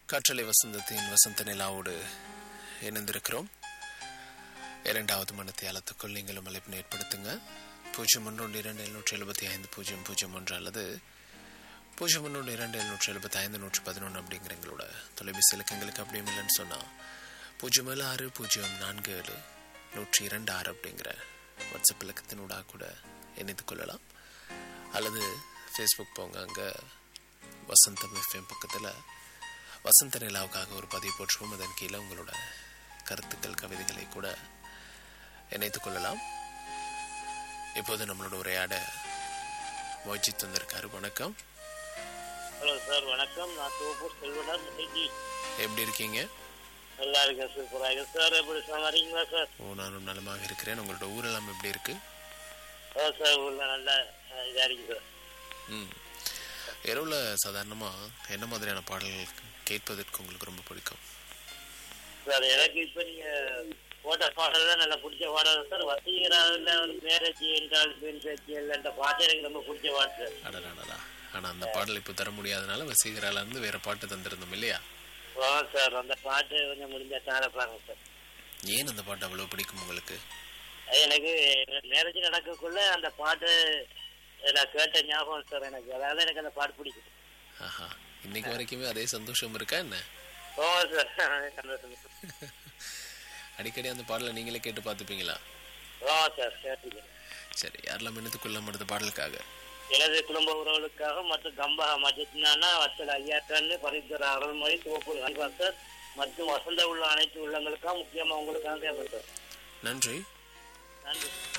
காற்றலை வசந்தத்தின் வசந்த நிலாவோடு இணைந்திருக்கிறோம் இரண்டாவது மனத்தியாலத்துக்குள் நீங்களும் அழைப்பினை ஏற்படுத்துங்க பூஜ்ஜியம் ஒன்று இரண்டு எழுநூற்றி எழுபத்தி ஐந்து பூஜ்ஜியம் பூஜ்ஜியம் ஒன்று அல்லது பூஜ்ஜியம் ஒன்று இரண்டு எழுநூற்றி எழுபத்தி ஐந்து நூற்றி பதினொன்று அப்படிங்கிற எங்களோட தொலைபேசி இலக்கங்களுக்கு அப்படியும் இல்லைன்னு சொன்னால் பூஜ்ஜியம் ஏழு ஆறு பூஜ்ஜியம் நான்கு ஏழு நூற்றி இரண்டு ஆறு அப்படிங்கிற வாட்ஸ்அப் இலக்கத்தினூடாக கூட இணைத்து கொள்ளலாம் அல்லது ஃபேஸ்புக் போங்க அங்கே வசந்தம் எஃப்எம் பக்கத்தில் வசந்த நிலாவுக்காக ஒரு பதிவு போற்றுவோம் அதன் கீழே உங்களோட கருத்துக்கள் கவிதைகளை கூட இணைத்துக் கொள்ளலாம் இப்போது நம்மளோட உரையாட மோஜித் வந்திருக்காரு வணக்கம் ஹலோ சார் வணக்கம் நான் தோப்பூர் செல்வனார் முன்னைக்கு எப்படி இருக்கீங்க நல்லா இருக்கேன் சூப்பராக இருக்கேன் சார் எப்படி சமாளிங்களா சார் ஓ நானும் நலமாக இருக்கிறேன் உங்களோட ஊரெல்லாம் எப்படி இருக்கு ஓ சார் ஊரில் நல்லா அஹ், இதா இருக்கு சார் ம் இரவில் சாதாரணமாக என்ன மாதிரியான பாடல்கள் கேட்பதற்கு உங்களுக்கு ரொம்ப பிடிக்கும் சார் எனக்கு இப்போ நீங்கள் போட்ட பாடல் தான் நல்லா பிடிச்ச பாடல் சார் வசீகராவில் ஒரு மேரேஜ் என்றால் பெண் பேச்சு என்ற பாட்டு எனக்கு ரொம்ப பிடிச்ச பாட்டு சார் அடடாடா ஆனால் அந்த பாடல் இப்போ தர முடியாதனால வசீகரால இருந்து வேற பாட்டு தந்திருந்தோம் இல்லையா ஓ சார் அந்த பாட்டு கொஞ்சம் முடிஞ்சா தாரப்பாங்க சார் ஏன் அந்த பாட்டு அவ்வளோ பிடிக்கும் உங்களுக்கு அது எனக்கு மேரேஜ் நடக்கக்குள்ள அந்த பாட்டு நான் கேட்ட ஞாபகம் சார் எனக்கு அதாவது எனக்கு அந்த பாட்டு பிடிக்கும் ஆஹா இன்னைக்கு வரைக்குமே அதே சந்தோஷம் இருக்கா என்ன ஓ சார் சந்தோஷம் அடிக்கடி அந்த பாடலை நீங்களே கேட்டு பார்த்துப்பீங்களா ஓ சார் கேட்டுக்கிறேன் சரி யாரெல்லாம் இணைத்துக்கொள்ள மடுத்த பாடலுக்காக எனது குடும்ப உறவுகளுக்காக மற்றும் கம்பஹா மஜித்னானா வத்தல் ஐயாக்கன்னு பரிந்துரை அருள்மொழி தோப்பூர் ஹரிவாசர் மற்றும் வசந்த உள்ள அனைத்து உள்ளங்களுக்காக முக்கியமா உங்களுக்காக தேவைப்பட்டது நன்றி நன்றி